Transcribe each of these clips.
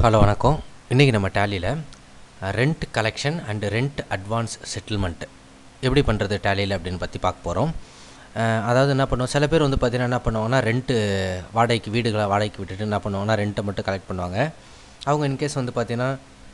hello வணக்கம் இன்றைக்கி நம்ம டேலியில் rent collection and rent advance settlement எப்படி பண்ணுறது டேலியில் அப்படின்னு பற்றி பார்க்க போகிறோம் அதாவது என்ன பண்ணுவோம் சில பேர் வந்து பார்த்திங்கன்னா என்ன பண்ணுவாங்கன்னா ரெண்ட்டு வாடகைக்கு வீடுகளை வாடகைக்கு விட்டுட்டு என்ன பண்ணுவாங்கன்னா ரெண்ட்டை மட்டும் கலெக்ட் பண்ணுவாங்க அவங்க இன்கேஸ் வந்து பார்த்திங்கன்னா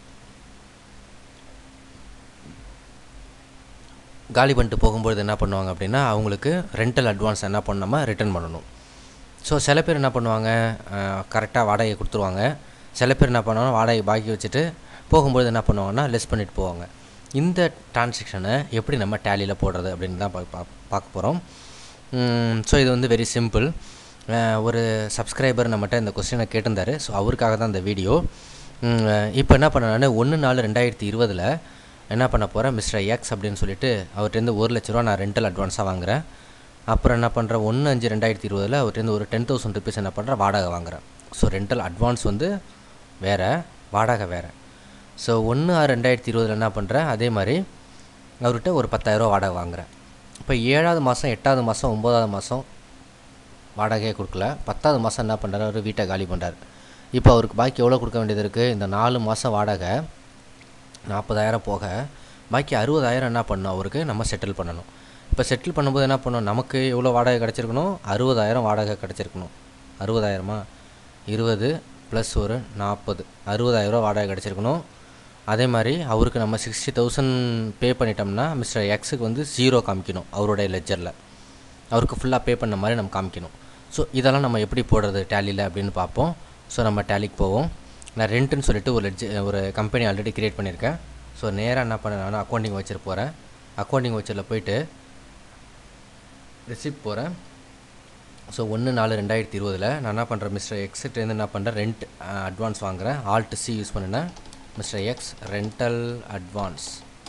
காலி பண்ணிட்டு போகும்பொழுது என்ன பண்ணுவாங்க அப்படின்னா அவங்களுக்கு ரெண்டல் அட்வான்ஸ் என்ன பண்ணாமல் ரிட்டர்ன் பண்ணணும் ஸோ சில பேர் என்ன பண்ணுவாங்க கரெக்டாக வாடகையை கொடுத்துருவாங்க சில பேர் என்ன பண்ணுவாங்கன்னா வாடகை பாக்கி வச்சுட்டு போகும்போது என்ன பண்ணுவாங்கன்னா லெஸ் பண்ணிட்டு போவாங்க இந்த டிரான்சாக்ஷனை எப்படி நம்ம டேலியில் போடுறது அப்படின்னு தான் பா பா- பார்க்க போகிறோம் ஸோ இது வந்து வெரி சிம்பிள் ஒரு சப்ஸ்கிரைபர் நம்மகிட்ட இந்த கொஸ்டினை கேட்டிருந்தாரு ஸோ அவருக்காக தான் இந்த வீடியோ இப்போ என்ன பண்ணேன் ஒன்று நாலு ரெண்டாயிரத்தி இருபதில் என்ன பண்ண போகிறேன் மிஸ்டர் எக்ஸ் அப்படின்னு சொல்லிட்டு அவர்கிட்டருந்து ஒரு லட்ச ரூபா நான் ரெண்டல் அட்வான்ஸாக வாங்குறேன் அப்புறம் என்ன பண்ணுறேன் ஒன்று அஞ்சு ரெண்டாயிரத்தி இருபதில் அவர்கிட்டருந்து ஒரு டென் தௌசண்ட் ருபீஸ் என்ன பண்ணுறேன் வாடகை வாங்குறேன் ஸோ ரெண்டல் அட்வான்ஸ் வந்து வேறு வாடகை வேறு ஸோ ஒன்று ஆறு ரெண்டாயிரத்தி இருபதில் என்ன பண்ணுறேன் அதே மாதிரி அவர்கிட்ட ஒரு பத்தாயிரரூவா வாடகை வாங்குறேன் இப்போ ஏழாவது மாதம் எட்டாவது மாதம் ஒம்போதாவது மாதம் வாடகையே கொடுக்கல பத்தாவது மாதம் என்ன பண்ணுறாரு அவர் வீட்டை காலி பண்ணுறாரு இப்போ அவருக்கு பாக்கி எவ்வளோ கொடுக்க வேண்டியது இருக்குது இந்த நாலு மாதம் வாடகை நாற்பதாயிரம் போக பாக்கி அறுபதாயிரம் என்ன பண்ணணும் அவருக்கு நம்ம செட்டில் பண்ணணும் இப்போ செட்டில் பண்ணும்போது என்ன பண்ணணும் நமக்கு எவ்வளோ வாடகை கிடச்சிருக்கணும் அறுபதாயிரம் வாடகை கிடச்சிருக்கணும் அறுபதாயிரமா இருபது ப்ளஸ் ஒரு நாற்பது அறுபதாயிரரூவா வாடகை கிடச்சிருக்கணும் அதே மாதிரி அவருக்கு நம்ம சிக்ஸ்டி தௌசண்ட் பே பண்ணிட்டோம்னா மிஸ்டர் எக்ஸுக்கு வந்து ஜீரோ காமிக்கணும் அவருடைய லெஜரில் அவருக்கு ஃபுல்லாக பே பண்ண மாதிரி நம்ம காமிக்கணும் ஸோ இதெல்லாம் நம்ம எப்படி போடுறது டேலியில் அப்படின்னு பார்ப்போம் ஸோ நம்ம டேலிக்கு போவோம் நான் ரெண்ட்டுன்னு சொல்லிட்டு ஒரு லெட்ஜ் ஒரு கம்பெனி ஆல்ரெடி கிரியேட் பண்ணியிருக்கேன் ஸோ நேராக என்ன பண்ண நான் அக்கௌண்டிங் வச்சுட்டு போகிறேன் அக்கௌண்டிங் வச்சரில் போயிட்டு ரிசிப்ட் போகிறேன் ஸோ ஒன்று நாலு ரெண்டாயிரத்தி இருபதில் நான் என்ன பண்ணுறேன் மிஸ்டர் எக்ஸ்கிட்டேருந்து என்ன பண்ணுறேன் ரெண்ட் அட்வான்ஸ் வாங்குறேன் ஆல்ட் சி யூஸ் பண்ணினேன் mister X rental advance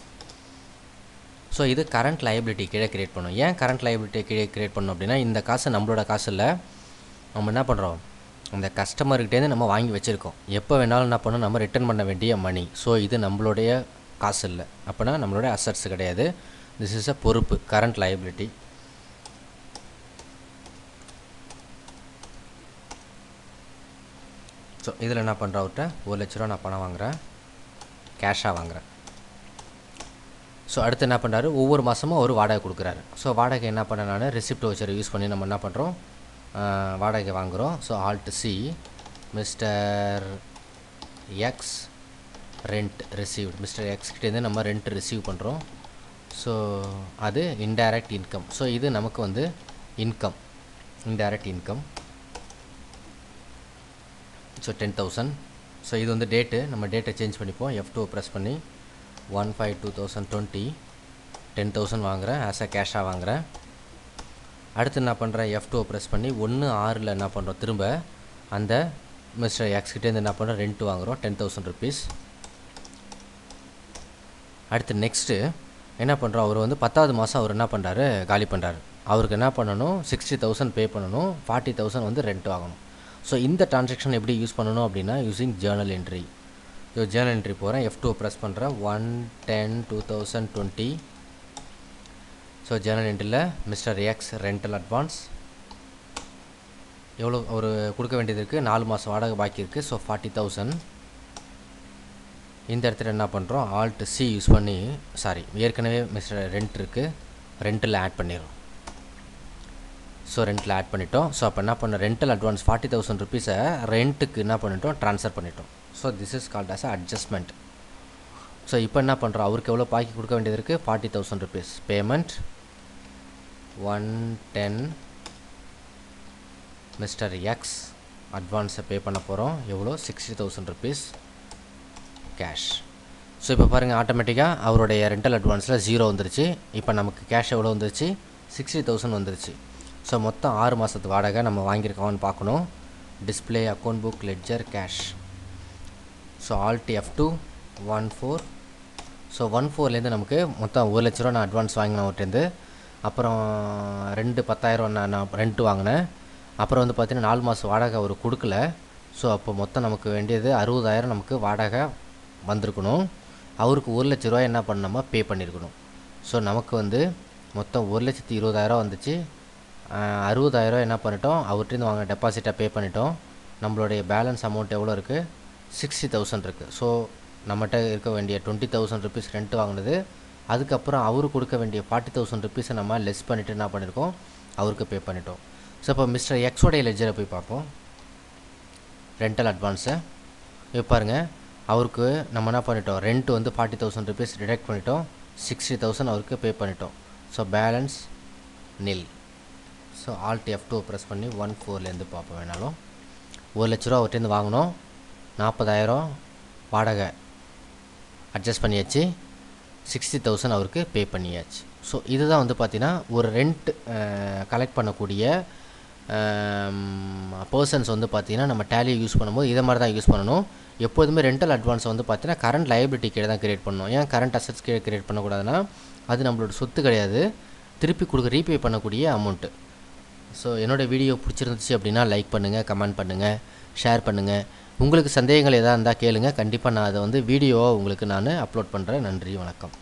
so இது கரண்ட் லைபிலிட்டி கீழே கிரியேட் பண்ணும் ஏன் கரண்ட் லைபிலிட்டி கீழே கிரியேட் பண்ணோம் அப்படின்னா இந்த காசு நம்மளோட காசு இல்லை நம்ம என்ன பண்ணுறோம் அந்த கஸ்டமர்கிட்டேருந்து நம்ம வாங்கி வச்சுருக்கோம் எப்போ வேணாலும் என்ன பண்ணணும் நம்ம ரிட்டர்ன் பண்ண வேண்டிய மணி ஸோ இது நம்மளுடைய காசு இல்லை அப்போனா நம்மளுடைய அசட்ஸ் கிடையாது திஸ் இஸ் அ பொறுப்பு கரண்ட் லைபிலிட்டி ஸோ இதில் என்ன பண்ணுறேன் அவர்கிட்ட ஒரு லட்ச ரூபா நான் பணம் வாங்குறேன் கேஷாக வாங்குறேன் ஸோ அடுத்து என்ன பண்ணுறாரு ஒவ்வொரு மாதமும் ஒரு வாடகை கொடுக்குறாரு ஸோ வாடகை என்ன பண்ண நான் ரிசிப்ட் வச்சர் யூஸ் பண்ணி நம்ம என்ன பண்ணுறோம் வாடகை வாங்குகிறோம் so alt C mister X rent received mister எக்ஸ்கிட்டேருந்து நம்ம ரெண்ட் ரிசீவ் பண்ணுறோம் ஸோ அது இன்டைரக்ட் இன்கம் ஸோ இது நமக்கு வந்து income indirect income so ten thousand so இது வந்து டேட்டு நம்ம டேட்டை சேஞ்ச் பண்ணிப்போம் எஃப் டூ ப்ரெஸ் பண்ணி one five two thousand twenty ten thousand வாங்குகிறேன் ஆஸ் அ கேஷாக வாங்குகிறேன் அடுத்து என்ன பண்ணுறேன் எஃப் டூ ப்ரெஸ் பண்ணி ஒன்று ஆறில் என்ன பண்ணுறோம் திரும்ப அந்த மிஸ்டர் எக்ஸ்கிட்டேருந்து என்ன பண்ணுறோம் ரெண்ட் வாங்குகிறோம் டென் தௌசண்ட் ருபீஸ் அடுத்து நெக்ஸ்ட்டு என்ன பண்ணுறோம் அவர் வந்து பத்தாவது மாதம் அவர் என்ன பண்ணுறாரு காலி பண்ணுறாரு அவருக்கு என்ன பண்ணணும் சிக்ஸ்டி தௌசண்ட் பே பண்ணணும் ஃபார்ட்டி தௌசண்ட் வந்து ரெண்ட் வாங்கணும் ஸோ இந்த டிரான்சாக்ஷன் எப்படி யூஸ் பண்ணணும் அப்படின்னா using journal entry so journal entry போகிறேன் எஃப் டூ ப்ரெஸ் பண்ணுறேன் one ten two thousand twenty so journal என்ட்ரியில் மிஸ்டர் எக்ஸ் ரெண்டல் அட்வான்ஸ் எவ்வளோ ஒரு கொடுக்க வேண்டியது இருக்குது நாலு மாதம் வாடகை பாக்கி இருக்குது ஸோ ஃபார்ட்டி தௌசண்ட் இந்த இடத்துல என்ன பண்ணுறோம் ஆல்ட் சி யூஸ் பண்ணி சாரி ஏற்கனவே மிஸ்டர் ரெண்ட் இருக்குது ரெண்டில் ஆட் பண்ணிடுறோம் ஸோ ரெண்டில் ஆட் பண்ணிட்டோம் ஸோ அப்போ என்ன பண்ண ரெண்டல் அட்வான்ஸ் ஃபார்ட்டி தௌசண்ட் ருபீஸை ரெண்ட்டுக்கு என்ன பண்ணிட்டோம் ட்ரான்ஸ்ஃபர் பண்ணிட்டோம் so this is called as adjustment so இப்போ என்ன பண்ணுறோம் அவருக்கு எவ்வளோ பாக்கி கொடுக்க வேண்டியது இருக்குது forty thousand rupees payment one ten mister X அட்வான்ஸை பே பண்ண போகிறோம் எவ்வளோ sixty thousand rupees cash so இப்போ பாருங்கள் ஆட்டோமேட்டிக்காக அவருடைய ரெண்டல் அட்வான்ஸில் ஜீரோ வந்துருச்சு இப்போ நமக்கு கேஷ் எவ்வளோ வந்துருச்சு சிக்ஸ்டி தௌசண்ட் வந்துருச்சு ஸோ மொத்தம் ஆறு மாதத்து வாடகை நம்ம வாங்கியிருக்கோம்னு பார்க்கணும் display account book ledger cash so alt F two one four so one ஃபோர்லேருந்து நமக்கு மொத்தம் ஒரு லட்ச ரூபா நான் அட்வான்ஸ் வாங்கினேன் அவர்கிட்டருந்து அப்புறம் ரெண்டு பத்தாயிரம் நான் நான் ரெண்ட்டு வாங்கினேன் அப்புறம் வந்து பார்த்தீங்கன்னா நாலு மாதம் வாடகை அவர் கொடுக்கல ஸோ அப்போ மொத்தம் நமக்கு வேண்டியது அறுபதாயிரம் நமக்கு வாடகை வந்திருக்கணும் அவருக்கு ஒரு லட்ச ரூபாய் என்ன பண்ணோமா பே பண்ணியிருக்கணும் ஸோ நமக்கு வந்து மொத்தம் ஒரு லட்சத்தி இருபதாயிரம் வந்துச்சு அறுபதாயிரம் என்ன பண்ணிட்டோம் அவர்கிட்ட வாங்கின டெபாசிட்டை பே பண்ணிட்டோம் நம்மளுடைய பேலன்ஸ் அமௌண்ட் எவ்வளோ இருக்குது சிக்ஸ்டி தௌசண்ட் இருக்குது ஸோ நம்மகிட்ட இருக்க வேண்டிய டுவெண்ட்டி தௌசண்ட் ருபீஸ் ரெண்ட் வாங்கினது அதுக்கப்புறம் அவரு கொடுக்க வேண்டிய ஃபார்ட்டி தௌசண்ட் ருபீஸை நம்ம லெஸ் பண்ணிவிட்டு என்ன பண்ணியிருக்கோம் அவருக்கு பே பண்ணிட்டோம் ஸோ இப்போ மிஸ்டர் எக்ஸோடைய லெஜரை போய் பார்ப்போம் ரெண்டல் அட்வான்ஸை இப்போ பாருங்கள் அவருக்கு நம்ம என்ன பண்ணிட்டோம் ரெண்ட் வந்து ஃபார்ட்டி தௌசண்ட் ருபீஸ் டிடெக்ட் பண்ணிட்டோம் சிக்ஸ்டி தௌசண்ட் அவருக்கு பே பண்ணிட்டோம் so balance nil so alt F two press பண்ணி ஒன் ஃபோர்லேருந்து பார்ப்போம் வேணாலும் ஒரு லட்ச ரூபா அவர்கிட்டருந்து வாங்கினோம் நாற்பதாயிரம் வாடகை அட்ஜஸ்ட் பண்ணியாச்சு சிக்ஸ்டி தௌசண்ட் அவருக்கு பே பண்ணியாச்சு ஸோ இதுதான் வந்து பார்த்திங்கன்னா ஒரு ரெண்ட் கலெக்ட் பண்ணக்கூடிய பர்சன்ஸ் வந்து பார்த்திங்கன்னா நம்ம டேலியை யூஸ் பண்ணும்போது இதை மாதிரி தான் யூஸ் பண்ணணும் எப்போதுமே ரெண்டல் அட்வான்ஸ் வந்து பார்த்தீங்கன்னா கரண்ட் லைபிலிட்டி கீழே தான் கிரியேட் பண்ணணும் ஏன் கரண்ட் அசட்ஸ் கீழே கிரியேட் பண்ணக்கூடாதுன்னா அது நம்மளோட சொத்து கிடையாது திருப்பி கொடுக்க ரீபே பண்ணக்கூடிய அமௌண்ட்டு ஸோ என்னோடய வீடியோ பிடிச்சிருந்துச்சு அப்படின்னா லைக் பண்ணுங்கள் கமெண்ட் பண்ணுங்கள் ஷேர் பண்ணுங்கள் உங்களுக்கு சந்தேகங்கள் எதாக இருந்தால் கேளுங்க கண்டிப்பாக நான் அதை வந்து வீடியோவாக உங்களுக்கு நான் அப்லோட் பண்ணுறேன் நன்றி வணக்கம்